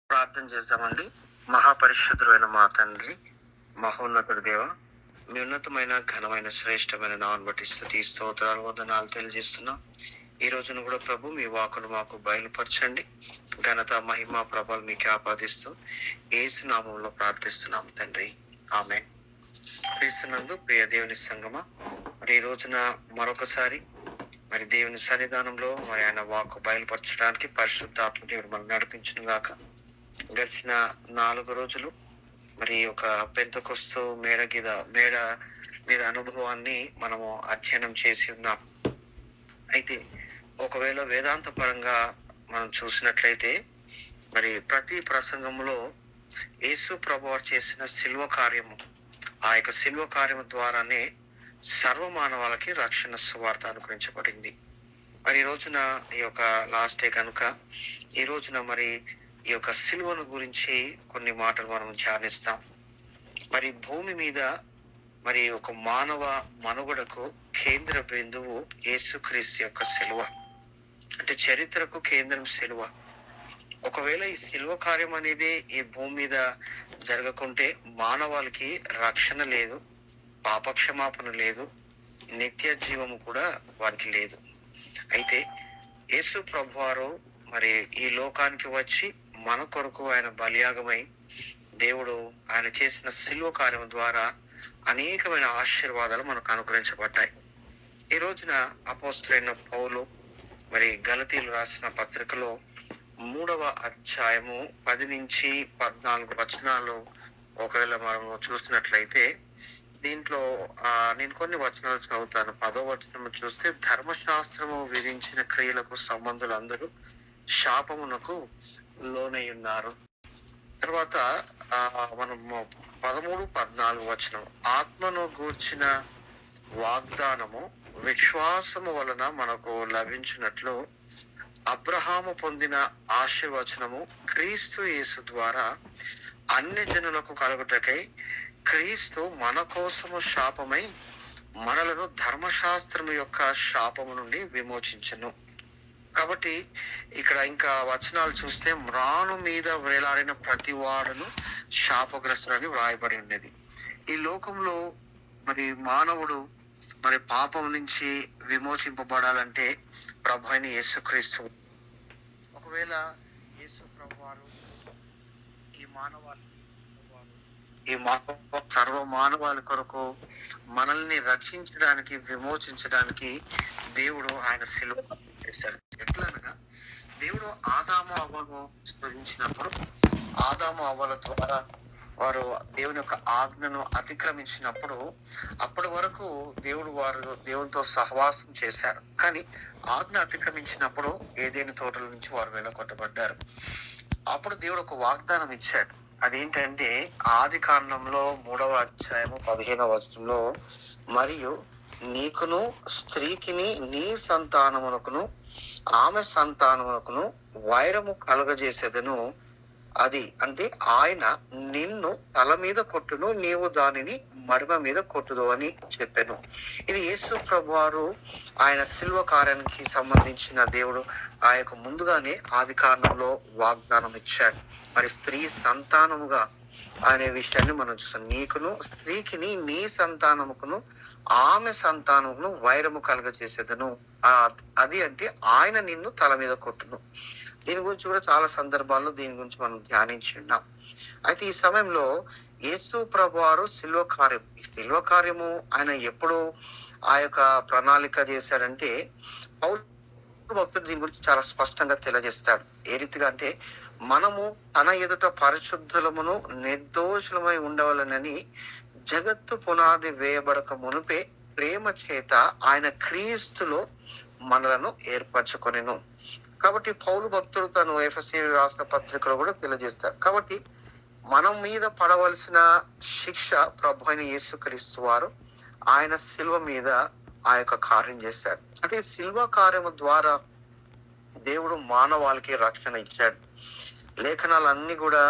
ప్రార్థన చేద్దామండి మహాపరిశుద్ధుడైన మా తండ్రి మహోన్నతుడు దేవ మీ ఉన్నతమైన ఘనమైన శ్రేష్టమైన నామను బట్టి స్థుతి స్తోత్రాలు వందనాలు తెలియజేస్తున్నాం ఈ రోజున కూడా ప్రభు మీ వాకును మాకు బయలుపరచండి ఘనత మహిమ ప్రభాలు మీకు ఆపాదిస్తూ ఏసు నామంలో ప్రార్థిస్తున్నాం తండ్రి ఆమె క్రీస్తునందు ప్రియ దేవుని సంగమ మరి ఈ రోజున మరొకసారి మరి దేవుని సన్నిధానంలో మరి ఆయన వాక్కు బయలుపరచడానికి పరిశుద్ధాత్మ దేవుడు మనం నడిపించిన గాక గడిచిన నాలుగు రోజులు మరి ఒక పెంతకొస్తు మేడ గిద మేడ మీద అనుభవాన్ని మనము అధ్యయనం చేసి ఉన్నాం అయితే ఒకవేళ వేదాంత పరంగా మనం చూసినట్లయితే మరి ప్రతి ప్రసంగంలో యేసు ప్రభు వారు చేసిన శిల్వ కార్యము ఆ యొక్క శిల్వ కార్యము ద్వారానే సర్వమానవాళకి రక్షణ సువార్త అనుగ్రహించబడింది మరి ఈ రోజున ఈ యొక్క లాస్ట్ డే కనుక ఈ రోజున మరి ఈ యొక్క సిలువను గురించి కొన్ని మాటలు మనం ధ్యానిస్తాం మరి భూమి మీద మరి ఒక మానవ మనుగడకు కేంద్ర బిందువు యేసుక్రీస్తు యొక్క సిలువ అంటే చరిత్రకు కేంద్రం సిలువ ఒకవేళ ఈ సిలువ కార్యం అనేది ఈ భూమి మీద జరగకుంటే మానవాళికి రక్షణ లేదు పాపక్షమాపణ లేదు నిత్య జీవము కూడా వారికి లేదు అయితే యేసు ప్రభువారు మరి ఈ లోకానికి వచ్చి మన కొరకు ఆయన బలియాగమై దేవుడు ఆయన చేసిన సిల్వ కార్యం ద్వారా అనేకమైన ఆశీర్వాదాలు మనకు అనుగ్రహించబడ్డాయి ఈ రోజున అపోస్తులైన పౌలు మరి గలతీలు రాసిన పత్రికలో మూడవ అధ్యాయము పది నుంచి పద్నాలుగు వచనాలు ఒకవేళ మనము చూసినట్లయితే దీంట్లో ఆ నేను కొన్ని వచనాలు చదువుతాను పదో వచనం చూస్తే ధర్మశాస్త్రము విధించిన క్రియలకు సంబంధులందరూ శాపమునకు లోనై ఉన్నారు తర్వాత ఆ మనము పదమూడు పద్నాలుగు వచనం ఆత్మను గూర్చిన వాగ్దానము విశ్వాసము వలన మనకు లభించినట్లు అబ్రహాము పొందిన ఆశీర్వచనము క్రీస్తు యేసు ద్వారా అన్ని జనులకు కలుగుటకై క్రీస్తు మన కోసము శాపమై మనలను ధర్మశాస్త్రము యొక్క శాపము నుండి విమోచించను కాబట్టి ఇక్కడ ఇంకా వచనాలు చూస్తే మ్రాను మీద వేలాడిన ప్రతి వాడును శాపగ్రస్తులని వ్రాయబడి ఉన్నది ఈ లోకంలో మరి మానవుడు మరి పాపం నుంచి విమోచింపబడాలంటే ప్రభు అయిన యేసుక్రీస్తు ఒకవేళ యేసు ప్రభు వారు ఈ మానవాళి ఈ మానవ సర్వ మానవాళి కొరకు మనల్ని రక్షించడానికి విమోచించడానికి దేవుడు ఆయన సెలవు చేశాడు ఎట్లనగా దేవుడు ఆదాము అవ్వను సృజించినప్పుడు ఆదాము అవ్వల ద్వారా వారు దేవుని యొక్క ఆజ్ఞను అతిక్రమించినప్పుడు అప్పటి వరకు దేవుడు వారు దేవునితో సహవాసం చేశారు కానీ ఆజ్ఞ అతిక్రమించినప్పుడు ఏదేని తోటల నుంచి వారు వెళ్ళగొట్టబడ్డారు అప్పుడు దేవుడు ఒక వాగ్దానం ఇచ్చాడు అదేంటంటే ఆది కాండంలో మూడవ అధ్యాయము పదిహేనవ వచనంలో మరియు నీకును స్త్రీకిని నీ సంతానమునకును ఆమె సంతానమునకును వైరము కలుగజేసేదను అది అంటే ఆయన నిన్ను తల మీద కొట్టును నీవు దానిని మడిమ మీద కొట్టుదు అని చెప్పాను ఇది యేసు ప్రభు వారు ఆయన శిల్వ కార్యానికి సంబంధించిన దేవుడు ఆ యొక్క ముందుగానే ఆది కారణంలో వాగ్దానం ఇచ్చాడు మరి స్త్రీ సంతానముగా అనే విషయాన్ని మనం చూస్తాం నీకును స్త్రీకిని నీ సంతానముకును ఆమె సంతానమును వైరము కలగజేసేదను ఆ అది అంటే ఆయన నిన్ను తల మీద కొట్టును దీని గురించి కూడా చాలా సందర్భాల్లో దీని గురించి మనం ధ్యానించి ఉన్నాం అయితే ఈ సమయంలో యేసు ప్రభు వారు శిల్వ కార్యం ఈ శిల్వ కార్యము ఆయన ఎప్పుడు ఆ యొక్క ప్రణాళిక చేశాడంటే పౌరు భక్తుడు దీని గురించి చాలా స్పష్టంగా తెలియజేస్తాడు ఏ రీతిగా అంటే మనము తన ఎదుట పరిశుద్ధులమును నిర్దోషులమై ఉండవలనని జగత్తు పునాది వేయబడక మునుపే ప్రేమ చేత ఆయన క్రీస్తులో మనలను ఏర్పరచుకొనెను కాబట్టి పౌలు భక్తుడు తను ఎఫ్ఎస్సి రాసిన పత్రికలో కూడా తెలియజేస్తాడు కాబట్టి మనం మీద పడవలసిన శిక్ష ప్రభు అయిన యేసుక్రీస్తు వారు ఆయన శిల్వ మీద ఆ యొక్క కార్యం చేశాడు అంటే ఈ శిల్వ కార్యము ద్వారా దేవుడు మానవాళికి రక్షణ ఇచ్చాడు లేఖనాలన్నీ కూడా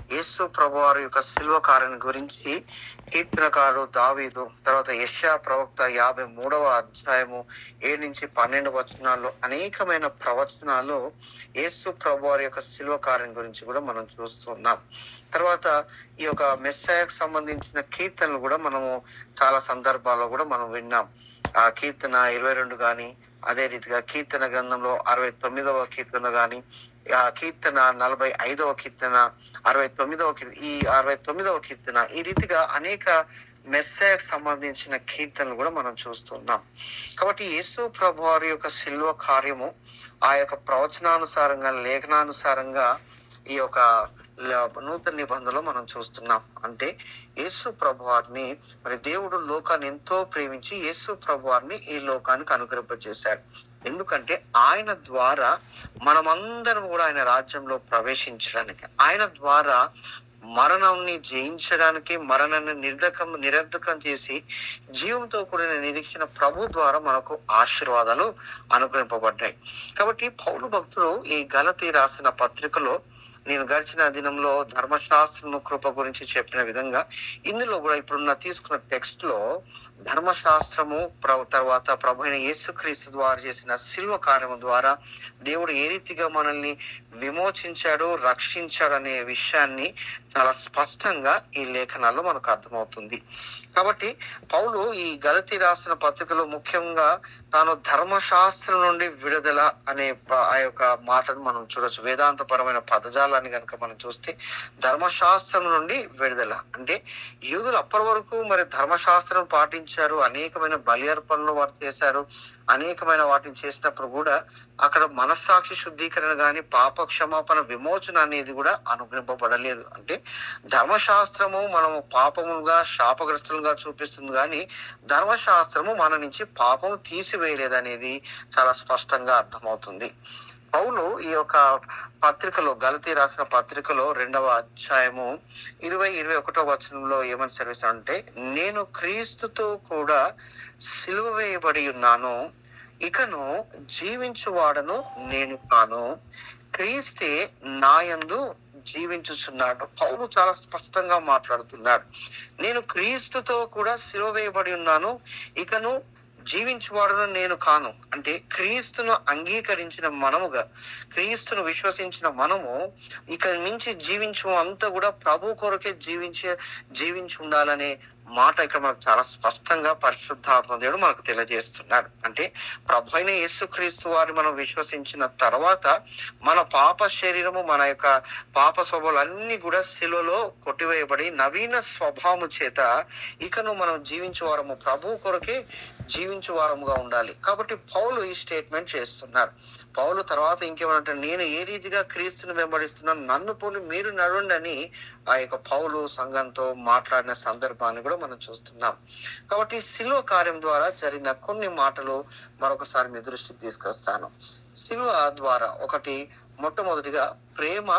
యేసు ప్రభువారి యొక్క శిల్వ కార్యం గురించి కీర్తనకారుడు దావీదు తర్వాత యెషయా ప్రవక్త యాభై మూడవ అధ్యాయము ఏడు నుంచి పన్నెండు వచనాల్లో అనేకమైన ప్రవచనాలు యేసు ప్రభువారి యొక్క శిల్వ కార్యం గురించి కూడా మనం చూస్తున్నాం తర్వాత ఈ యొక్క మెస్సాయకు సంబంధించిన కీర్తనలు కూడా మనము చాలా సందర్భాల్లో కూడా మనం విన్నాం ఆ కీర్తన ఇరవై రెండు గాని అదే రీతిగా కీర్తన గ్రంథంలో అరవై తొమ్మిదవ కీర్తన గాని ఆ కీర్తన నలభై ఐదవ కీర్తన అరవై తొమ్మిదవ కీర్తన ఈ అరవై తొమ్మిదవ కీర్తన ఈ రీతిగా అనేక మెస్సాయకు సంబంధించిన కీర్తనలు కూడా మనం చూస్తున్నాం కాబట్టి యేసు ప్రభు వారి యొక్క శిల్వ కార్యము ఆ యొక్క ప్రవచనానుసారంగా లేఖనానుసారంగా ఈ యొక్క ల- నూతన నిబంధనలో మనం చూస్తున్నాం అంటే యేసు ప్రభు వారిని మరి దేవుడు లోకాన్ని ఎంతో ప్రేమించి యేసు ప్రభు వారిని ఈ లోకానికి అనుగ్రహింపజేశాడు ఎందుకంటే ఆయన ద్వారా మనమందరం కూడా ఆయన రాజ్యంలో ప్రవేశించడానికి ఆయన ద్వారా మరణాన్ని జయించడానికి మరణాన్ని నిర్ధకం నిరర్ధకం చేసి జీవంతో కూడిన నిరీక్షణ ప్రభు ద్వారా మనకు ఆశీర్వాదాలు అనుగ్రహింపబడ్డాయి కాబట్టి పౌలు భక్తుడు ఈ గలతి రాసిన పత్రికలో నేను గడిచిన దినంలో ధర్మశాస్త్రము కృప గురించి చెప్పిన విధంగా ఇందులో కూడా ఇప్పుడున్న తీసుకున్న టెక్స్ట్ లో ధర్మశాస్త్రము ప్ర- తర్వాత ప్రభు అయిన యేసుక్రీస్తు ద్వారా చేసిన శిల్వ కార్యము ద్వారా దేవుడు ఏ రీతిగా మనల్ని విమోచించాడు రక్షించాడు అనే విషయాన్ని చాలా స్పష్టంగా ఈ లేఖనాల్లో మనకు అర్థమవుతుంది కాబట్టి పౌలు ఈ గలతి రాసిన పత్రికలో ముఖ్యంగా తాను ధర్మశాస్త్రం నుండి విడుదల అనే ప- ఆ యొక్క మాటను మనం చూడొచ్చు వేదాంతపరమైన పదజాలాన్ని కనుక మనం చూస్తే ధర్మశాస్త్రం నుండి విడుదల అంటే యూదులు అప్పటి వరకు మరి ధర్మశాస్త్రం పాటించారు అనేకమైన బలి అర్పణలు వారు చేశారు అనేకమైన వాటిని చేసినప్పుడు కూడా అక్కడ మనస్సాక్షి శుద్ధీకరణ గాని పాప క్షమాపణ విమోచన అనేది కూడా అనుగ్రహింపబడలేదు అంటే ధర్మశాస్త్రము మనము పాపములుగా శాపగ్రస్తులుగా చూపిస్తుంది కానీ ధర్మశాస్త్రము మన నుంచి పాపము తీసివేయలేదు అనేది చాలా స్పష్టంగా అర్థమవుతుంది పౌలు ఈ యొక్క పత్రికలో గలతీ రాసిన పత్రికలో రెండవ అధ్యాయము ఇరవై ఇరవై ఒకటో వచనంలో ఏమని సెలవిస్తాడంటే నేను క్రీస్తుతో కూడా సిలువ వేయబడి ఉన్నాను ఇకను జీవించువాడను నేను కాను క్రీస్తే నాయందు జీవించుచున్నాడు పౌలు చాలా స్పష్టంగా మాట్లాడుతున్నాడు నేను క్రీస్తుతో కూడా సిలువ వేయబడి ఉన్నాను ఇకను జీవించువాడును నేను కాను అంటే క్రీస్తును అంగీకరించిన మనముగా క్రీస్తును విశ్వసించిన మనము ఇక మించి జీవించు అంతా కూడా ప్రభు కొరకే జీవించే జీవించి ఉండాలనే మాట ఇక్కడ మనకు చాలా స్పష్టంగా పరిశుద్ధాత్మ దేవుడు మనకు తెలియజేస్తున్నాడు అంటే ప్రభు అయిన యేసుక్రీస్తు వారిని మనం విశ్వసించిన తర్వాత మన పాప శరీరము మన యొక్క పాప స్వభావాలు అన్ని కూడా శిలువలో కొట్టివేయబడి నవీన స్వభావము చేత ఇకను మనం జీవించే వారము ప్రభు కొరకే జీవించే వారముగా ఉండాలి కాబట్టి పౌలు ఈ స్టేట్మెంట్ చేస్తున్నారు పౌలు తర్వాత ఇంకేమంటే నేను ఏ రీతిగా క్రీస్తుని వెంబడిస్తున్నాను నన్ను పోలి మీరు నడుండి అని ఆ యొక్క పౌలు సంఘంతో మాట్లాడిన సందర్భాన్ని కూడా మనం చూస్తున్నాం కాబట్టి శిలువ కార్యం ద్వారా జరిగిన కొన్ని మాటలు మరొకసారి మీ దృష్టికి తీసుకొస్తాను శిలువ ద్వారా ఒకటి మొట్టమొదటిగా ప్రేమ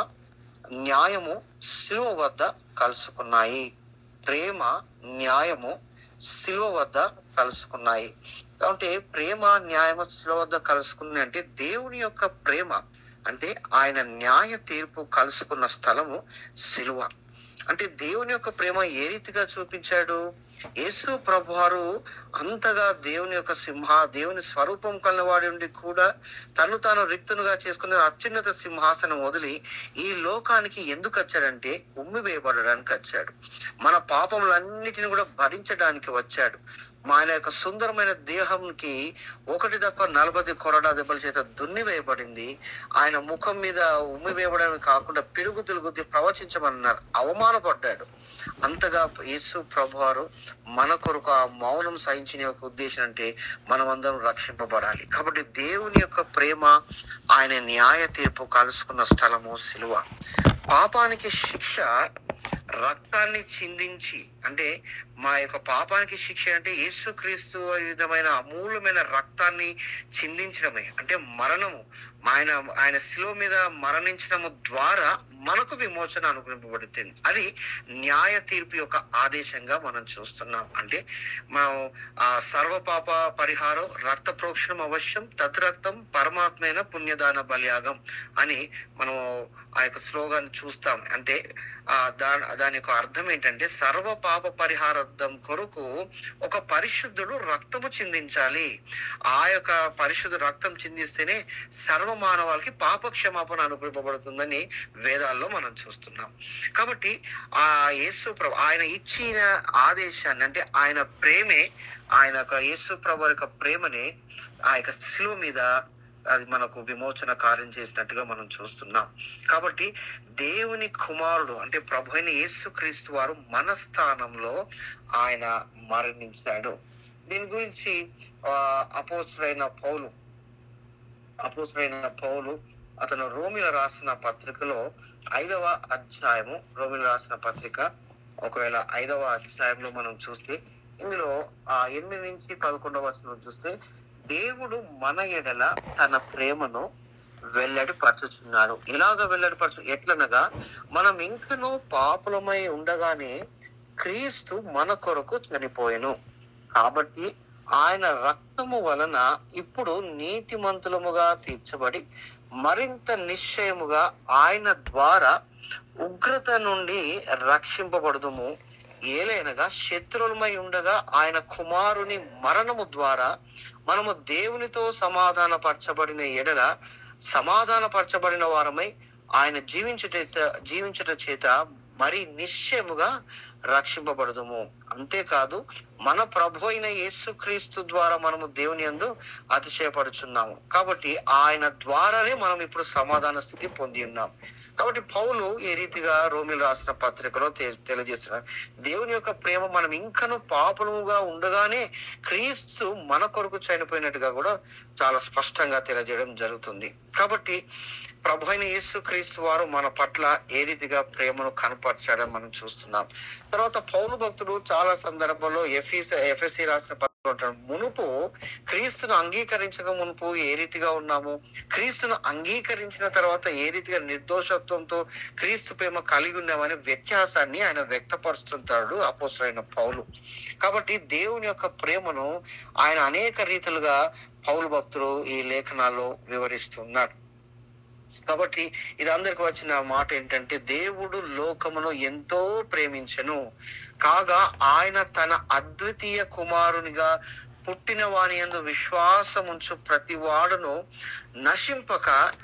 న్యాయము శిలువ వద్ద కలుసుకున్నాయి ప్రేమ న్యాయము శిలువ వద్ద కలుసుకున్నాయి కాబట్టి ప్రేమ న్యాయము శిలువ వద్ద కలుసుకున్నాయి అంటే దేవుని యొక్క ప్రేమ అంటే ఆయన న్యాయ తీర్పు కలుసుకున్న స్థలము శిలువ అంటే దేవుని యొక్క ప్రేమ ఏ రీతిగా చూపించాడు యేసు ప్రభువారు అంతగా దేవుని యొక్క సింహ దేవుని స్వరూపం కలిగిన వాడి ఉండి కూడా తను తాను రిక్తునుగా చేసుకునే అత్యున్నత సింహాసనం వదిలి ఈ లోకానికి ఎందుకు వచ్చాడంటే ఉమ్మి వేయబడడానికి వచ్చాడు మన పాపములన్నిటిని కూడా భరించడానికి వచ్చాడు మా ఆయన యొక్క సుందరమైన దేహంకి ఒకటి తక్కువ నలభై కొరడా దెబ్బల చేత దున్ని వేయబడింది ఆయన ముఖం మీద ఉమ్మి వేయబడమే కాకుండా పిడుగు తిరుగుద్ది ప్రవచించమన్నారు అవమానపడ్డాడు అంతగా యేసు ప్రభువారు మన కొరకు ఆ మౌనం సహించిన యొక్క ఉద్దేశం అంటే మనమందరం రక్షింపబడాలి కాబట్టి దేవుని యొక్క ప్రేమ ఆయన న్యాయ తీర్పు కలుసుకున్న స్థలము సిలువ పాపానికి శిక్ష రక్తాన్ని చిందించి అంటే మా యొక్క పాపానికి శిక్ష అంటే యేసుక్రీస్తు విధమైన అమూల్యమైన రక్తాన్ని చిందించడమే అంటే మరణము ఆయన ఆయన శిలువ మీద మరణించడం ద్వారా మనకు విమోచన అనుగ్రహింపబడుతుంది అది న్యాయ తీర్పు యొక్క ఆదేశంగా మనం చూస్తున్నాం అంటే మనం ఆ సర్వ పాప పరిహారం రక్త ప్రోక్షణం అవశ్యం తత్రక్తం పరమాత్మైన పుణ్యదాన బలియాగం అని మనం ఆ యొక్క స్లోగాన్ చూస్తాం అంటే ఆ దాని దాని యొక్క అర్థం ఏంటంటే సర్వ పాప పరిహారార్థం కొరకు ఒక పరిశుద్ధుడు రక్తము చిందించాలి ఆ యొక్క పరిశుద్ధ రక్తం చిందిస్తేనే సర్వ మానవాళికి పాప క్షమాపణ అనుగ్రహింపబడుతుందని వేదాల్లో మనం చూస్తున్నాం కాబట్టి ఆ యేసు ప్రభు ఆయన ఇచ్చిన ఆదేశాన్ని అంటే ఆయన ప్రేమే ఆయన యొక్క యేసు ప్రభు యొక్క ప్రేమని ఆ యొక్క శిలువ మీద అది మనకు విమోచన కార్యం చేసినట్టుగా మనం చూస్తున్నాం కాబట్టి దేవుని కుమారుడు అంటే ప్రభు అయిన యేసుక్రీస్తు వారు మన స్థానంలో ఆయన మరణించాడు దీని గురించి ఆ అపోసుడైన పౌలు అపోసుడైన పౌలు అతను రోమిల రాసిన పత్రికలో ఐదవ అధ్యాయము రోమిల రాసిన పత్రిక ఒకవేళ ఐదవ అధ్యాయంలో మనం చూస్తే ఇందులో ఆ ఎనిమిది నుంచి పదకొండవ వచనం చూస్తే దేవుడు మన ఎడల తన ప్రేమను వెల్లడి పరచుచున్నాడు ఇలాగ వెల్లడి పరచు ఎట్లనగా మనం ఇంకనూ పాపులమై ఉండగానే క్రీస్తు మన కొరకు చనిపోయెను కాబట్టి ఆయన రక్తము వలన ఇప్పుడు నీతిమంతులముగా తీర్చబడి మరింత నిశ్చయముగా ఆయన ద్వారా ఉగ్రత నుండి రక్షింపబడుదుము ఏలైనగా శత్రువులమై ఉండగా ఆయన కుమారుని మరణము ద్వారా మనము దేవునితో సమాధాన పరచబడిన ఎడల సమాధాన పరచబడిన వారమై ఆయన జీవించుట జీవించుట చేత మరి నిశ్చయముగా రక్షింపబడదుము అంతేకాదు మన ప్రభు అయిన యేసుక్రీస్తు ద్వారా మనము దేవుని యందు అతిశయపడుచున్నాము కాబట్టి ఆయన ద్వారానే మనం ఇప్పుడు సమాధాన స్థితి పొంది ఉన్నాం కాబట్టి పౌలు ఏ రీతిగా రోమిలు రాసిన పత్రికలో తె- తెలియజేస్తున్నారు దేవుని యొక్క ప్రేమ మనం ఇంకను పాపముగా ఉండగానే క్రీస్తు మన కొరకు చనిపోయినట్టుగా కూడా చాలా స్పష్టంగా తెలియజేయడం జరుగుతుంది కాబట్టి ప్రభు అయిన యేసు క్రీస్తు వారు మన పట్ల ఏ రీతిగా ప్రేమను కనపరచాడని మనం చూస్తున్నాం తర్వాత పౌలు భక్తుడు చాలా సందర్భంలో ఎఫీస్ ఎఫ్ఎస్సి రాసిన పత్రికలో ఉంటాడు మునుపు క్రీస్తును అంగీకరించక మునుపు ఏ రీతిగా ఉన్నాము క్రీస్తును అంగీకరించిన తర్వాత ఏ రీతిగా నిర్దోషత్వంతో క్రీస్తు ప్రేమ కలిగి ఉన్నామనే వ్యత్యాసాన్ని ఆయన వ్యక్తపరుస్తుంటాడు అపోసరైన పౌలు కాబట్టి దేవుని యొక్క ప్రేమను ఆయన అనేక రీతులుగా పౌలు భక్తుడు ఈ లేఖనాల్లో వివరిస్తున్నాడు కాబట్టి ఇది అందరికి వచ్చిన మాట ఏంటంటే దేవుడు లోకమును ఎంతో ప్రేమించెను కాగా ఆయన తన అద్వితీయ కుమారునిగా పుట్టిన వాని యందు విశ్వాసముంచు ప్రతి వాడును నశింపక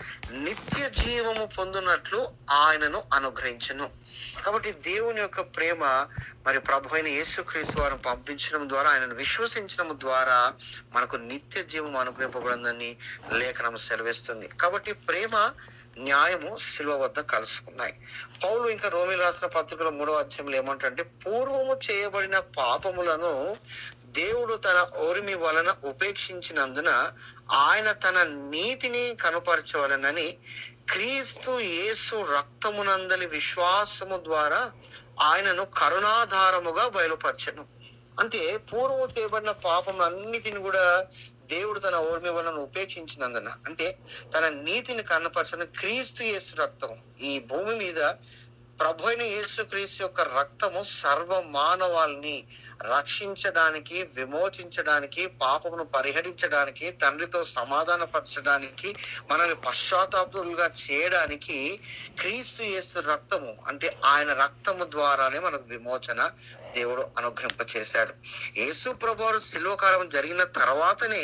నిత్య జీవము పొందునట్లు ఆయనను అనుగ్రహించను కాబట్టి దేవుని యొక్క ప్రేమ మరి ప్రభు అయిన యేసుక్రీస్తు వారిని పంపించడం ద్వారా ఆయనను విశ్వసించడం ద్వారా మనకు నిత్య జీవం అనుగ్రహింపబడిందని లేఖనం సెలవిస్తుంది కాబట్టి ప్రేమ న్యాయము శిలువ వద్ద కలుసుకున్నాయి పౌలు ఇంకా రోమిల్ రాసిన పత్రికలో మూడవ అధ్యాయంలో ఏమంటారంటే పూర్వము చేయబడిన పాపములను దేవుడు తన ఓరిమి వలన ఉపేక్షించినందున ఆయన తన నీతిని కనపరచవలనని క్రీస్తు యేసు రక్తమునందలి విశ్వాసము ద్వారా ఆయనను కరుణాధారముగా బయలుపరచను అంటే పూర్వం చేయబడిన పాపం అన్నిటిని కూడా దేవుడు తన ఓర్మి వలన ఉపేక్షించినందున అంటే తన నీతిని కనపరచని క్రీస్తు యేసు రక్తం ఈ భూమి మీద ప్రభు అయిన యేసు క్రీస్తు యొక్క రక్తము సర్వ మానవాల్ని రక్షించడానికి విమోచించడానికి పాపమును పరిహరించడానికి తండ్రితో సమాధానపరచడానికి మనల్ని పశ్చాత్తాపులుగా చేయడానికి క్రీస్తు యేసు రక్తము అంటే ఆయన రక్తము ద్వారానే మనకు విమోచన దేవుడు అనుగ్రహింప చేశాడు యేసు ప్రభువారు శిల్వకాలం జరిగిన తర్వాతనే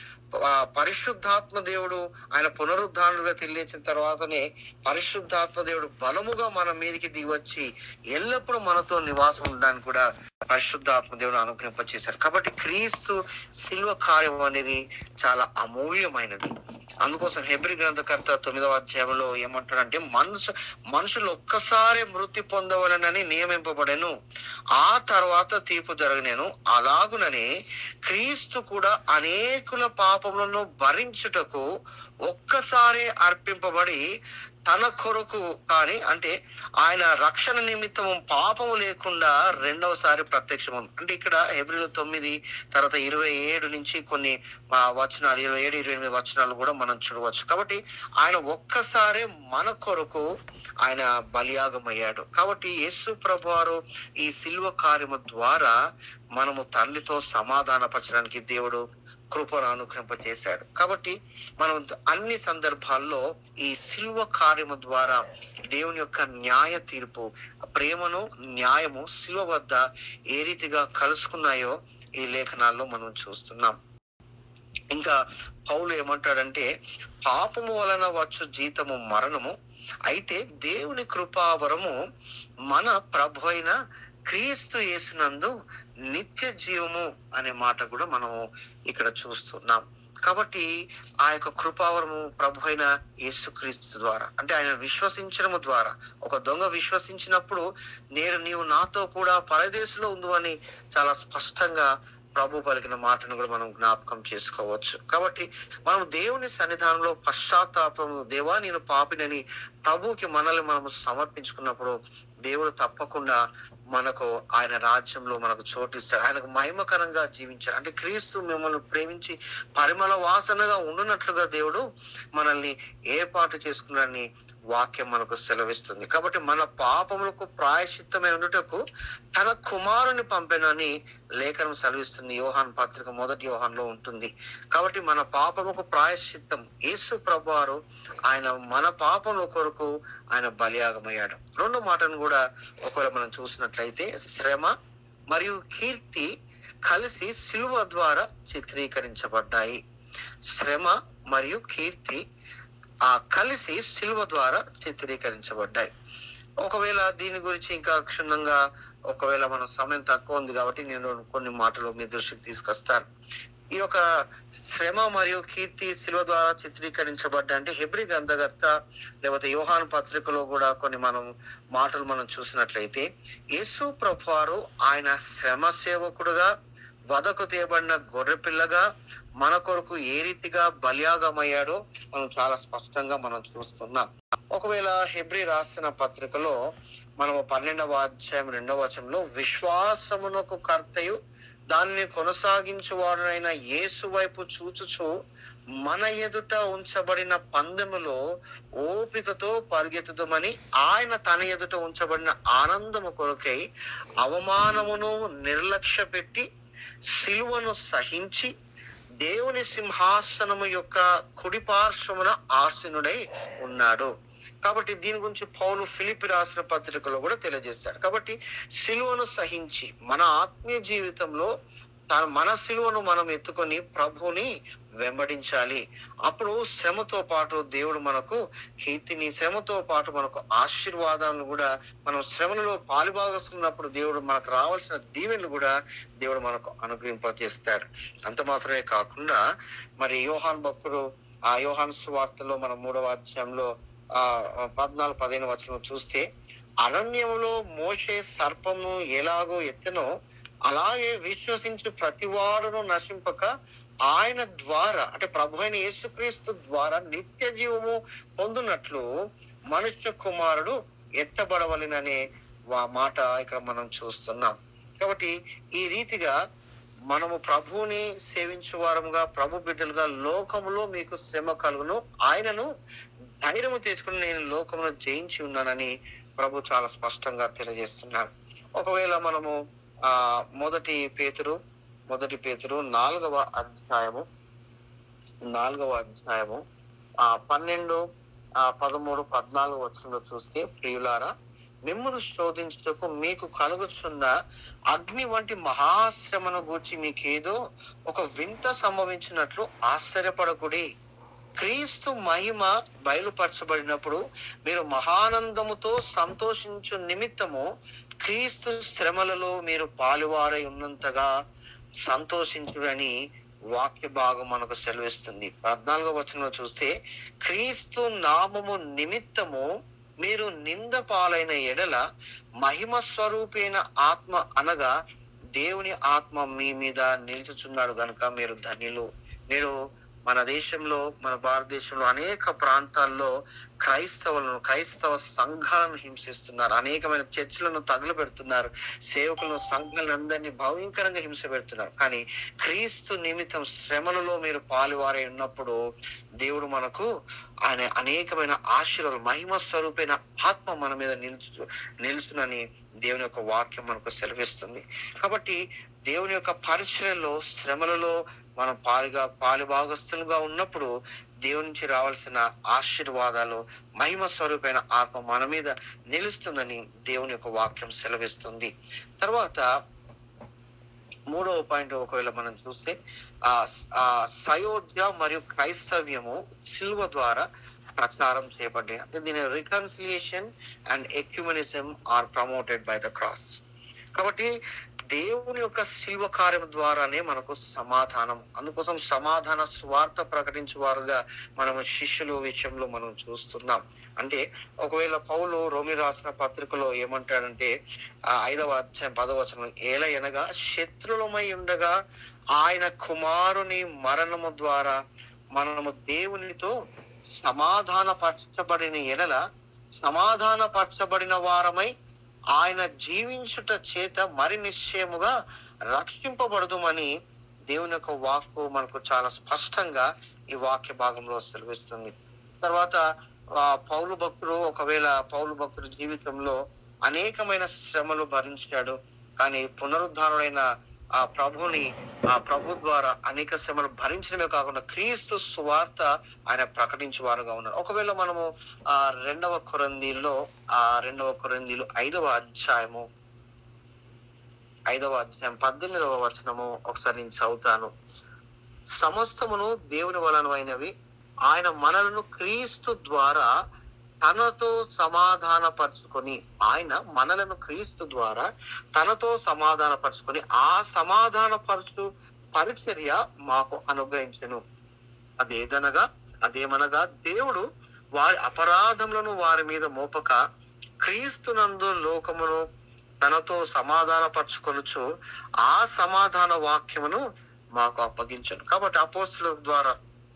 ఆ పరిశుద్ధాత్మ దేవుడు ఆయన పునరుద్ధానుడుగా తెలియచిన తర్వాతనే పరిశుద్ధాత్మ దేవుడు బలముగా మన మీదకి దిగి వచ్చి ఎల్లప్పుడూ మనతో నివాసం ఉండడానికి కూడా పరిశుద్ధాత్మ దేవుడు అనుగ్రహింప చేశారు కాబట్టి క్రీస్తు శిల్వ కార్యం అనేది చాలా అమూల్యమైనది అందుకోసం హెబ్రి గ్రంథకర్త తొమ్మిదవ అధ్యాయంలో ఏమంటాడంటే మనసు మనుషులు ఒక్కసారి మృతి పొందవలనని నియమింపబడెను ఆ తర్వాత తీర్పు జరగనేను అలాగునని క్రీస్తు కూడా అనేకుల పాపములను భరించుటకు ఒక్కసారి అర్పింపబడి తన కొరకు కానీ అంటే ఆయన రక్షణ నిమిత్తం పాపము లేకుండా రెండవసారి ప్రత్యక్షం అంటే ఇక్కడ ఏప్రిల్ తొమ్మిది తర్వాత ఇరవై ఏడు నుంచి కొన్ని ఆ, వచనాలు ఇరవై ఏడు ఇరవై ఎనిమిది వచనాలు కూడా మనం చూడవచ్చు కాబట్టి ఆయన ఒక్కసారే మన కొరకు ఆయన బలియాగం అయ్యాడు కాబట్టి యేసు ప్రభు వారు ఈ శిల్వ కార్యము ద్వారా మనము తండ్రితో సమాధానపరచడానికి దేవుడు కృపను అనుగ్రహింపజేశాడు కాబట్టి మనం అన్ని సందర్భాల్లో ఈ శిల్వ కార్యము ద్వారా దేవుని యొక్క న్యాయ తీర్పు ప్రేమను న్యాయము శిల్వ వద్ద ఏ రీతిగా కలుసుకున్నాయో ఈ లేఖనాల్లో మనం చూస్తున్నాం ఇంకా పౌలు ఏమంటాడంటే పాపము వలన వచ్చు జీతము మరణము అయితే దేవుని కృపావరము మన ప్రభు అయిన క్రీస్తు యేసునందు నిత్య జీవము అనే మాట కూడా మనం ఇక్కడ చూస్తున్నాం కాబట్టి ఆ యొక్క కృపావరము ప్రభు అయిన యేసుక్రీస్తు ద్వారా అంటే ఆయన విశ్వసించడము ద్వారా ఒక దొంగ విశ్వసించినప్పుడు నేను నీవు నాతో కూడా పరదేశంలో ఉండు అని చాలా స్పష్టంగా ప్రభు పలికిన మాటను కూడా మనం జ్ఞాపకం చేసుకోవచ్చు కాబట్టి మనం దేవుని సన్నిధానంలో పశ్చాత్తాపము దేవా నేను పాపినని ప్రభువుకి మనల్ని మనము సమర్పించుకున్నప్పుడు దేవుడు తప్పకుండా మనకు ఆయన రాజ్యంలో మనకు చోటు ఇస్తాడు ఆయనకు మహిమకరంగా జీవించాడు అంటే క్రీస్తు మిమ్మల్ని ప్రేమించి పరిమళ వాసనగా ఉండునట్లుగా దేవుడు మనల్ని ఏర్పాటు చేసుకున్నాడని వాక్యం మనకు సెలవిస్తుంది కాబట్టి మన పాపములకు ప్రాయశ్చిత్తమై ఉండుటకు తన కుమారుని పంపెనని లేఖనం సెలవిస్తుంది యోహాన్ పత్రిక మొదటి యోహాన్లో ఉంటుంది కాబట్టి మన పాపముకు ప్రాయశ్చిత్తం యేసు ప్రభువారు ఆయన మన పాపముల కొరకు ఆయన బలియాగమయ్యాడు రెండో మాటను కూడా ఒకవేళ మనం చూసినట్లయితే శ్రమ మరియు కీర్తి కలిసి శిలువ ద్వారా చిత్రీకరించబడ్డాయి శ్రమ మరియు కీర్తి ఆ కలిసి శిలువ ద్వారా చిత్రీకరించబడ్డాయి ఒకవేళ దీని గురించి ఇంకా క్షుణ్ణంగా ఒకవేళ మన సమయం తక్కువ ఉంది కాబట్టి నేను కొన్ని మాటలు మీ దృష్టికి తీసుకొస్తాను ఈ యొక్క శ్రమ మరియు కీర్తి శిలువ ద్వారా చిత్రీకరించబడ్డ అంటే హెబ్రి గంధకర్త లేకపోతే యోహాను పత్రికలో కూడా కొన్ని మనం మాటలు మనం చూసినట్లయితే యేసు ప్రభువారు ఆయన శ్రమ సేవకుడుగా వదకు తీయబడిన గొర్రె పిల్లగా మన కొరకు ఏ రీతిగా బలియాగమయ్యాడో మనం చాలా స్పష్టంగా మనం చూస్తున్నాం ఒకవేళ హెబ్రి రాసిన పత్రికలో మనము పన్నెండవ అధ్యాయం రెండవ వచనంలో విశ్వాసమునకు కర్తయు దానిని కొనసాగించువాడునైన యేసు వైపు చూచుచు మన ఎదుట ఉంచబడిన పందెములో ఓపికతో పరిగెత్తుదమని ఆయన తన ఎదుట ఉంచబడిన ఆనందము కొరకై అవమానమును నిర్లక్ష్య పెట్టి సిలువను సహించి దేవుని సింహాసనము యొక్క కుడి పార్శ్వమున ఆసీనుడై ఉన్నాడు కాబట్టి దీని గురించి పౌలు ఫిలిపి రాసిన పత్రికలో కూడా తెలియజేస్తాడు కాబట్టి సిలువను సహించి మన ఆత్మీయ జీవితంలో తాను మన సిలువను మనం ఎత్తుకొని ప్రభుని వెంబడించాలి అప్పుడు శ్రమతో పాటు దేవుడు మనకు కీర్తిని శ్రమతో పాటు మనకు ఆశీర్వాదాలను కూడా మనం శ్రమలలో పాలుభాగస్తున్నప్పుడు దేవుడు మనకు రావాల్సిన దీవెనలు కూడా దేవుడు మనకు అనుగ్రహింపజేస్తాడు అంత మాత్రమే కాకుండా మరి యోహాన్ భక్తుడు ఆ యోహాన్ సువార్తలో మన మూడవ అధ్యాయంలో ఆ పద్నాలుగు పదిహేను వచనం చూస్తే అరణ్యంలో మోసే సర్పము ఎలాగో ఎత్తనో అలాగే విశ్వసించు ప్రతివాడును నశింపక ఆయన ద్వారా అంటే ప్రభు అయిన యేసుక్రీస్తు ద్వారా నిత్య జీవము పొందునట్లు మనుష్య కుమారుడు ఎత్తబడవలననే వా- మాట ఇక్కడ మనం చూస్తున్నాం కాబట్టి ఈ రీతిగా మనము ప్రభువుని సేవించు వారముగా ప్రభు బిడ్డలుగా లోకములో మీకు శ్రమ కలుగును ఆయనను ధైర్యము తెచ్చుకుని నేను లోకమును జయించి ఉన్నానని ప్రభు చాలా స్పష్టంగా తెలియజేస్తున్నారు ఒకవేళ మనము ఆ మొదటి పేతురు మొదటి పేతురు నాలుగవ అధ్యాయము నాలుగవ అధ్యాయము ఆ పన్నెండు ఆ పదమూడు పద్నాలుగు వచనంలో చూస్తే ప్రియులారా మిమ్మల్ని శోధించుటకు మీకు కలుగుతున్న అగ్ని వంటి మహాశ్రమను గూర్చి మీకేదో ఒక వింత సంభవించినట్లు ఆశ్చర్యపడకుడి క్రీస్తు మహిమ బయలుపరచబడినప్పుడు మీరు మహానందముతో సంతోషించు నిమిత్తము క్రీస్తు శ్రమలలో మీరు పాలువారై ఉన్నంతగా సంతోషించుడని వాక్య భాగం మనకు సెలవిస్తుంది పద్నాలుగో వచనంలో చూస్తే క్రీస్తు నామము నిమిత్తము మీరు నింద పాలైన ఎడల మహిమ స్వరూపైన ఆత్మ అనగా దేవుని ఆత్మ మీ మీద నిలుచుచున్నాడు గనుక మీరు ధన్యులు మీరు మన దేశంలో మన భారతదేశంలో అనేక ప్రాంతాల్లో క్రైస్తవులను క్రైస్తవ సంఘాలను హింసిస్తున్నారు అనేకమైన చర్చిలను తగులబెడుతున్నారు సేవకులను సంఘాలను అందరినీ భయంకరంగా హింస పెడుతున్నారు కానీ క్రీస్తు నిమిత్తం శ్రమలలో మీరు పాలువారై ఉన్నప్పుడు దేవుడు మనకు ఆయన అనేకమైన ఆశీర్వాదాలు మహిమ స్వరూపైన ఆత్మ మన మీద నిలుచు నిలుచునని దేవుని యొక్క వాక్యం మనకు సెలవిస్తుంది కాబట్టి దేవుని యొక్క పరిచయంలో శ్రమలలో మనం పాలుగా పాలుభాగస్తులుగా ఉన్నప్పుడు దేవుని నుంచి రావాల్సిన ఆశీర్వాదాలు మహిమ స్వరూపైన ఆత్మ మన మీద నిలుస్తుందని దేవుని యొక్క వాక్యం సెలవిస్తుంది తర్వాత మూడవ పాయింట్ ఒకవేళ మనం చూస్తే ఆ ఆ సయోధ్య మరియు క్రైస్తవ్యము శిల్వ ద్వారా ప్రచారం చేయబడ్డాయి అంటే దీని reconciliation and ecumenism are promoted by the cross కాబట్టి దేవుని యొక్క శిల్వ కార్యం ద్వారానే మనకు సమాధానం అందుకోసం సమాధాన స్వార్థ ప్రకటించే వారుగా మనం శిష్యుల విషయంలో మనం చూస్తున్నాం అంటే ఒకవేళ పౌలు రోమి రాసిన పత్రికలో ఏమంటాడంటే ఆ ఐదవ అధ్యాయం పదవ వచనం ఏల ఎనగా శత్రులమై ఉండగా ఆయన కుమారుని మరణము ద్వారా మనము దేవునితో సమాధాన పరచబడిన ఎడల సమాధాన పరచబడిన వారమై ఆయన జీవించుట చేత మరి నిశ్చయముగా రక్షింపబడదుమని దేవుని యొక్క వాక్కు మనకు చాలా స్పష్టంగా ఈ వాక్య భాగంలో సెలవిస్తుంది తర్వాత ఆ, పౌలు భక్తుడు ఒకవేళ పౌలు భక్తుడు జీవితంలో అనేకమైన శ్రమలు భరించాడు కానీ పునరుద్ధారుడైన ఆ ప్రభుని ఆ ప్రభు ద్వారా అనేక శ్రమలు భరించడమే కాకుండా క్రీస్తు సువార్త ఆయన ప్రకటించేవారుగా ఉన్నారు ఒకవేళ మనము ఆ రెండవ కొరందీలో ఆ రెండవ కొరందీలు ఐదవ అధ్యాయము ఐదవ అధ్యాయం పద్దెనిమిదవ వచనము ఒకసారి నేను చదువుతాను సమస్తమును దేవుని వలనమైనవి ఆయన మనలను క్రీస్తు ద్వారా తనతో సమాధానపరుచుకొని ఆయన మనలను క్రీస్తు ద్వారా తనతో సమాధానపరుచుకొని ఆ సమాధానపరచు పరిచర్య మాకు అనుగ్రహించను అదేదనగా అదేమనగా దేవుడు వారి అపరాధములను వారి మీద మోపక క్రీస్తునందు లోకమును తనతో సమాధానపరచుకొనుచు ఆ సమాధాన వాక్యమును మాకు అప్పగించను కాబట్టి అపోస్తుల ద్వారా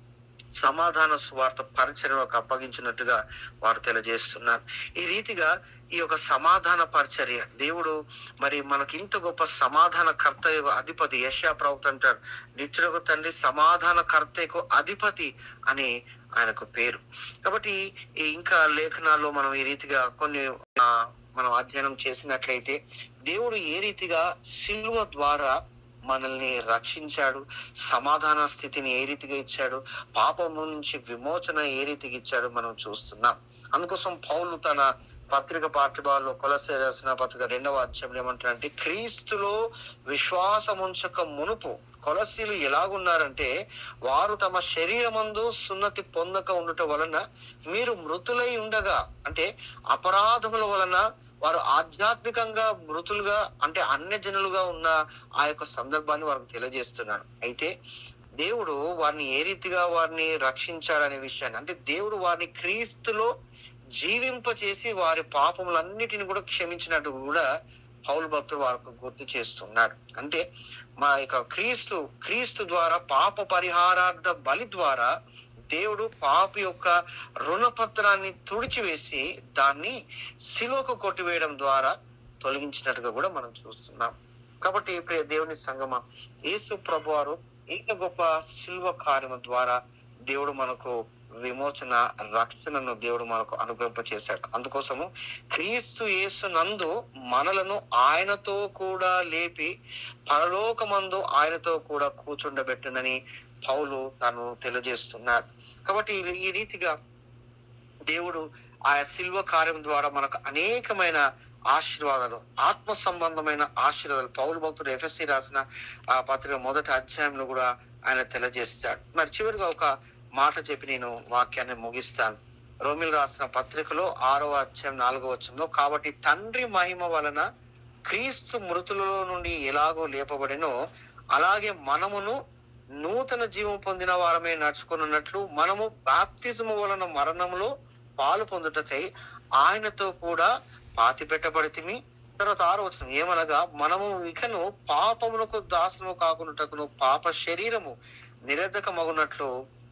సమాధాన స్వార్థ పరిచర్యకు అప్పగించినట్టుగా వారు తెలియజేస్తున్నారు ఈ రీతిగా ఈ యొక్క సమాధాన పరిచర్య దేవుడు మరి మనకి ఇంత గొప్ప సమాధాన కర్తయ్యకు అధిపతి యశా ప్రవక్త అంటారు నిత్యులకు తండ్రి సమాధాన కర్తయ్యకు అధిపతి అని ఆయనకు పేరు కాబట్టి ఈ ఇంకా లేఖనాల్లో మనం ఈ రీతిగా కొన్ని ఆ, మనం అధ్యయనం చేసినట్లయితే దేవుడు ఏ రీతిగా శిల్వ ద్వారా మనల్ని రక్షించాడు సమాధాన స్థితిని ఏ రీతిగా ఇచ్చాడు పాపము నుంచి విమోచన ఏ రీతిగా ఇచ్చాడు మనం చూస్తున్నాం అందుకోసం పౌలు తన పత్రిక పాఠ్యభాగంలో కొలసే రాసిన పత్రిక రెండవ అధ్యాయంలో ఏమంటారంటే క్రీస్తులో విశ్వాసం ఉంచక మునుపు కొలసీలు ఎలాగున్నారంటే వారు తమ శరీరమందు సున్నతి పొందక ఉండుట వలన మీరు మృతులై ఉండగా అంటే అపరాధముల వలన వారు ఆధ్యాత్మికంగా మృతులుగా అంటే అన్య జనులుగా ఉన్న ఆ యొక్క సందర్భాన్ని వారికి తెలియజేస్తున్నాడు అయితే దేవుడు వారిని ఏ రీతిగా వారిని రక్షించాడనే విషయాన్ని అంటే దేవుడు వారిని క్రీస్తులో జీవింప చేసి వారి పాపములన్నిటిని కూడా క్షమించినట్టు కూడా పౌలు భక్తుడు వారికి గుర్తు చేస్తున్నాడు అంటే మా యొక్క క్రీస్తు క్రీస్తు ద్వారా పాప పరిహారార్థ బలి ద్వారా దేవుడు పాపి యొక్క రుణపత్రాన్ని తుడిచివేసి దాన్ని శిలువకు కొట్టివేయడం ద్వారా తొలగించినట్టుగా కూడా మనం చూస్తున్నాం కాబట్టి ప్రియ దేవుని సంగమ యేసు ప్రభు వారు ఇంత గొప్ప శిల్వ కార్యము ద్వారా దేవుడు మనకు విమోచన రక్షణను దేవుడు మనకు అనుగ్రహింప చేశాడు అందుకోసము క్రీస్తు యేసు నందు మనలను ఆయనతో కూడా లేపి పరలోకమందు ఆయనతో కూడా కూర్చుండబెట్టునని పౌలు తాను తెలియజేస్తున్నాడు కాబట్టి ఈ- ఈ రీతిగా దేవుడు ఆ శిల్వ కార్యం ద్వారా మనకు అనేకమైన ఆశీర్వాదాలు ఆత్మ సంబంధమైన ఆశీర్వాదాలు పౌలు భక్తుడు ఎఫ్ఎస్సి రాసిన ఆ పత్రిక మొదటి అధ్యాయంలో కూడా ఆయన తెలియజేస్తాడు మరి చివరిగా ఒక మాట చెప్పి నేను వాక్యాన్ని ముగిస్తాను రోమిల్ రాసిన పత్రికలో ఆరో అధ్యాయం నాలుగో వచ్చంలో కాబట్టి తండ్రి మహిమ వలన క్రీస్తు మృతులలో నుండి ఎలాగో లేపబడినో అలాగే మనమును నూతన జీవం పొందిన వారమే నడుచుకున్నట్లు మనము బాప్తిజము వలన మరణంలో పాలు పొందుటకై ఆయనతో కూడా పాతి పెట్టబడితిమి తర్వాత ఆరో వచనం ఏమనగా మనము ఇకను పాపమునకు దాసము కాకున్నటకును పాప శరీరము నిరర్ధకమగునట్లు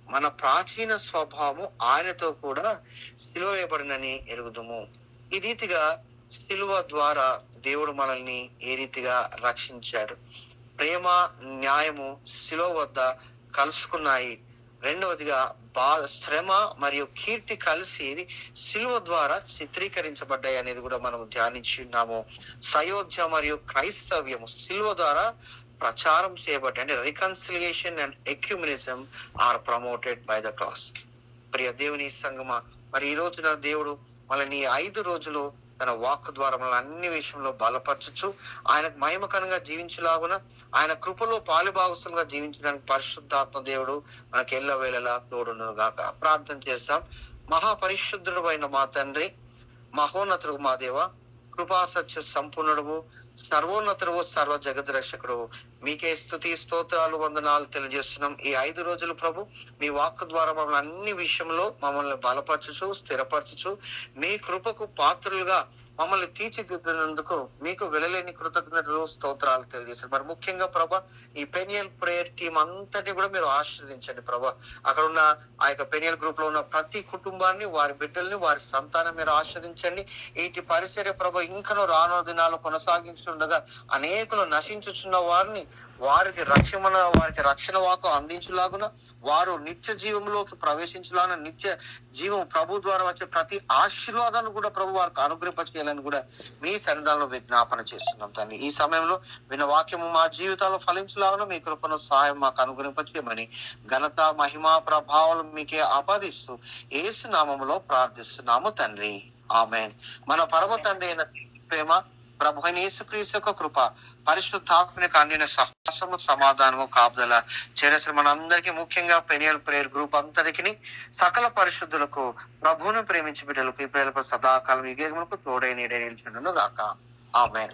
మన ప్రాచీన స్వభావము ఆయనతో కూడా సిలువ వేయబడినని ఎరుగుదుము ఈ రీతిగా సిలువ ద్వారా దేవుడు మనల్ని ఏ రీతిగా రక్షించాడు ప్రేమ న్యాయము సిలువ వద్ద కలుసుకున్నాయి రెండవదిగా బా శ్రమ మరియు కీర్తి కలిసి సిలువ ద్వారా చిత్రీకరించబడ్డాయి అనేది కూడా మనం ధ్యానించి ఉన్నాము సయోధ్య మరియు క్రైస్తవ్యము సిలువ ద్వారా ప్రచారం చేయబడ్డాయి అంటే reconciliation and ecumenism are promoted by the cross ప్రియ దేవుని సంగమా మరి ఈ రోజున దేవుడు మనల్ని ఈ ఐదు రోజులు తన వాక్ ద్వారా మనల్ని అన్ని విషయంలో బలపరచచ్చు ఆయనకు మహిమకరంగా జీవించలాగున ఆయన కృపలో పాలుభాగస్తులుగా జీవించడానికి పరిశుద్ధాత్మ దేవుడు మనకి ఎల్ల వేళలా తోడును గాక ప్రార్థన చేస్తాం మహాపరిశుద్ధుడు అయిన మా తండ్రి మహోన్నతుడు మా దేవ కృపా సత్య సంపూర్ణుడు సర్వోన్నతుడు సర్వ జగత్ రక్షకుడు మీకే స్థుతి స్తోత్రాలు వందనాలు తెలియజేస్తున్నాం ఈ ఐదు రోజులు ప్రభు మీ వాక్ ద్వారా మమ్మల్ని అన్ని విషయంలో మమ్మల్ని బలపరచుచు స్థిరపరచుచు మీ కృపకు పాత్రులుగా మమ్మల్ని తీర్చిదిద్దినందుకు మీకు వెలలేని కృతజ్ఞతలు స్తోత్రాలు తెలియజేస్తారు మరి ముఖ్యంగా ప్రభా ఈ పెనియల్ ప్రేయర్ టీం అంతటి కూడా మీరు ఆశీర్వదించండి ప్రభా అక్కడ ఉన్న ఆ యొక్క పెనియల్ గ్రూప్ లో ఉన్న ప్రతి కుటుంబాన్ని వారి బిడ్డల్ని వారి సంతానం మీరు ఆస్వాదించండి వీటి పరిచర్య ప్రభ ఇంకనూ రానున్న దినాలు కొనసాగించుండగా అనేకులు నశించుచున్న వారిని వారికి రక్షణ వారికి రక్షణ వాకు అందించులాగున వారు నిత్య జీవంలోకి ప్రవేశించులాగున నిత్య జీవం ప్రభు ద్వారా వచ్చే ప్రతి ఆశీర్వాదాన్ని కూడా ప్రభు వారికి అనుగ్రహింపచేయాలని కూడా మీ సన్నిధానంలో విజ్ఞాపన చేస్తున్నాం తండ్రి ఈ సమయంలో విన్న వాక్యము మా జీవితాల్లో ఫలించులాగున మీ కృపను సహాయం మాకు అనుగ్రహింపచేయమని ఘనత మహిమ ప్రభావాలు మీకే ఆపాదిస్తూ ఏసు నామములో ప్రార్థిస్తున్నాము తండ్రి ఆమెన్ మన పరమ తండ్రి అయిన ప్రేమ ప్రభు అయిన యేసుక్రీస్తు యొక్క కృప పరిశుద్ధాత్మనికి అందిన సహసము సమాధానము కాపుదల చేరసిన మనందరికీ ముఖ్యంగా పెనియల్ ప్రేయర్ గ్రూప్ అంతటికి సకల పరిశుద్ధులకు ప్రభువును ప్రేమించి బిడ్డలకు ఈ ప్రేయలకు సదాకాలం యుగములకు తోడై నీడే నిలిచిండును గాక amen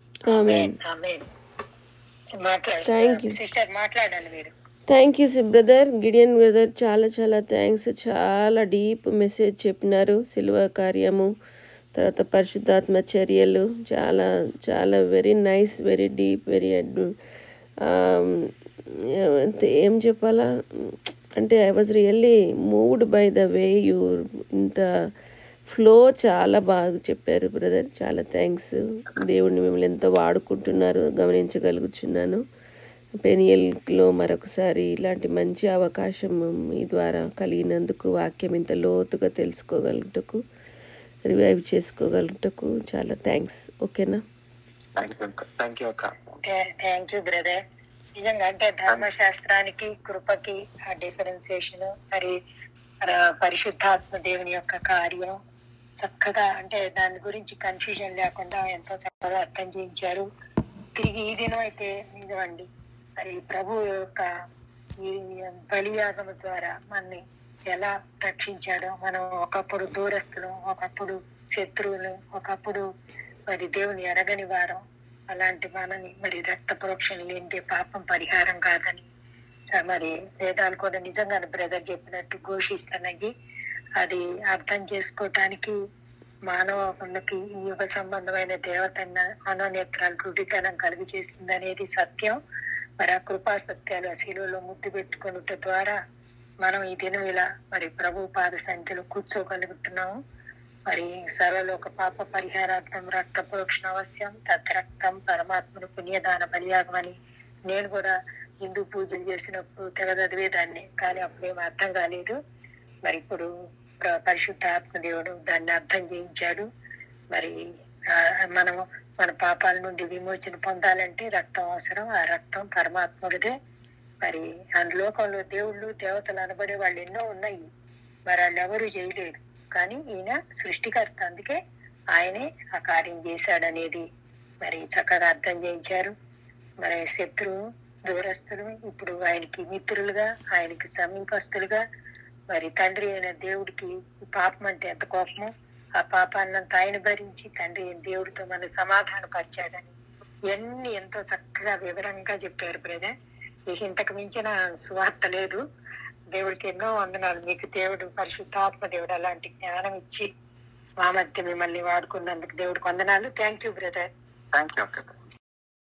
amen Thank you. Sister మాట్లాడండి మీరు thank you brother Gideon brother చాలా చాలా థ్యాంక్స్ చాలా డీప్ మెసేజ్ చెప్పినారు సిల్వ కార్యము తర్వాత పరిశుద్ధాత్మ చర్యలు చాలా చాలా very nice very deep very ఏం చెప్పాలా అంటే I was really moved by the way you ఇంత ఫ్లో చాలా బాగా చెప్పారు బ్రదర్ చాలా థ్యాంక్స్ దేవుడిని మిమ్మల్ని ఎంతో వాడుకుంటున్నారు గమనించగలుగుచున్నాను పెనియల్లో మరొకసారి ఇలాంటి మంచి అవకాశం మీ ద్వారా కలిగినందుకు వాక్యం ఇంత లోతుగా తెలుసుకోగలుగుటకు రివైవ్ చేసుకోగలుగుటకు చాలా థ్యాంక్స్ ఓకేనా థ్యాంక్ యూ అక్క థ్యాంక్ యూ బ్రదర్ నిజంగా అంటే ధర్మశాస్త్రానికి కృపకి ఆ డిఫరెన్సియేషన్ మరి ఆ, పరిశుద్ధాత్మ దేవుని యొక్క కార్యం చక్కగా అంటే దాని గురించి కన్ఫ్యూజన్ లేకుండా ఎంతో చక్కగా అర్థం చేయించారు తిరిగి ఈ దినం అయితే నిజమండి మరి ప్రభు యొక్క ఈ బలియాగం ద్వారా మనని ఎలా రక్షించాడో మనం ఒకప్పుడు దూరస్తులు ఒకప్పుడు శత్రువులు ఒకప్పుడు మరి దేవుని ఎరగని వారం అలాంటి మనని మరి రక్త ప్రోక్షణ లేనిదే పాపం పరిహారం కాదని చ- మరి వేదాలు కూడా నిజంగా బ్రదర్ చెప్పినట్టు ఘోషిస్తున్నాయి అది అర్థం చేసుకోవటానికి మానవులకి ఈ యుగ సంబంధమైన దేవతన్న మనోనేత్రాలు రుడితనం కలిగి చేస్తుంది అనేది సత్యం మరి ఆ కృపా సత్యాలు ఆ శిలువలో ముద్దు పెట్టుకున్నట ద్వారా మనం ఈ దినం ఇలా మరి ప్రభు పాద సంఖ్యలో కూర్చోగలుగుతున్నాము మరి సర్వలోక పాప పరిహారార్థం రక్త ప్రోక్షణ అవశ్యం తద్రక్తం పరమాత్మను పుణ్యదాన బలియాగమని నేను కూడా హిందూ పూజలు చేసినప్పుడు తెగ చదివేదాన్ని కానీ అప్పుడేం అర్థం కాలేదు మరి ఇప్పుడు ప్ర- పరిశుద్ధ ఆత్మదేవుడు దాన్ని అర్థం చేయించాడు మరి ఆ, మనము మన పాపాల నుండి విమోచన పొందాలంటే రక్తం అవసరం ఆ రక్తం పరమాత్ముడిదే మరి ఆ లోకంలో దేవుళ్ళు దేవతలు అనబడే వాళ్ళు ఎన్నో ఉన్నాయి మరి వాళ్ళు ఎవరు చేయలేదు కానీ ఈయన సృష్టికర్త అందుకే ఆయనే ఆ కార్యం చేశాడనేది మరి చక్కగా అర్థం చేయించారు మరి శత్రువు దూరస్తులు ఇప్పుడు ఆయనకి మిత్రులుగా ఆయనకి సమీపస్తులుగా మరి తండ్రి అయిన దేవుడికి ఈ పాపం అంటే ఎంత కోపమో ఆ పాపాన్నంతా ఆయన భరించి తండ్రి అయిన దేవుడితో మన సమాధాన పరిచాడని ఇవన్నీ ఎంతో చక్కగా వివరంగా చెప్పారు బ్రదర్ ఇక ఇంతకు మించిన సువార్త లేదు దేవుడికి ఎన్నో వందనాలు మీకు దేవుడు పరిశుద్ధాత్మ దేవుడు అలాంటి జ్ఞానం ఇచ్చి మా మధ్య మిమ్మల్ని వాడుకున్నందుకు దేవుడికి వందనాలు thank you brother thank you అక్క